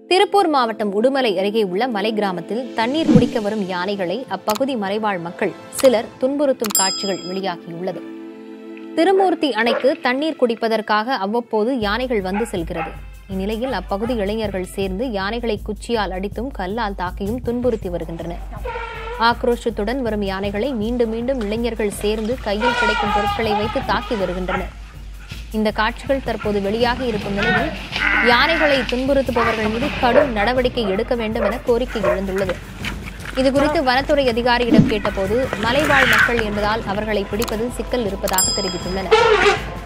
திருப்பூர் மாவட்டம் உடுமலை அருகே உள்ள மலை கிராமத்தில் தண்ணீர் குடிக்க வரும் யானைகளை அப்பகுதி மலைவாழ் மக்கள் சிலர் துன்புறுத்தும் காட்சிகள் வெளியாகியுள்ளது திருமூர்த்தி அணைக்கு தண்ணீர் குடிப்பதற்காக அவ்வப்போது யானைகள் வந்து செல்கிறது இந்நிலையில் அப்பகுதி இளைஞர்கள் சேர்ந்து யானைகளை குச்சியால் அடித்தும் கல்லால் தாக்கியும் துன்புறுத்தி வருகின்றனர் ஆக்ரோஷத்துடன் வரும் யானைகளை மீண்டும் மீண்டும் இளைஞர்கள் சேர்ந்து கையில் கிடைக்கும் பொருட்களை வைத்து தாக்கி வருகின்றனர் இந்த காட்சிகள் தற்போது வெளியாக இருக்கும் நிலையில் யானைகளை துன்புறுத்துபவர்கள் மீது கடும் நடவடிக்கை எடுக்க வேண்டும் என கோரிக்கை எழுந்துள்ளது இதுகுறித்து வனத்துறை அதிகாரியிடம் கேட்டபோது மலைவாழ் மக்கள் என்பதால் அவர்களை பிடிப்பதில் சிக்கல் இருப்பதாக தெரிவித்துள்ளனர்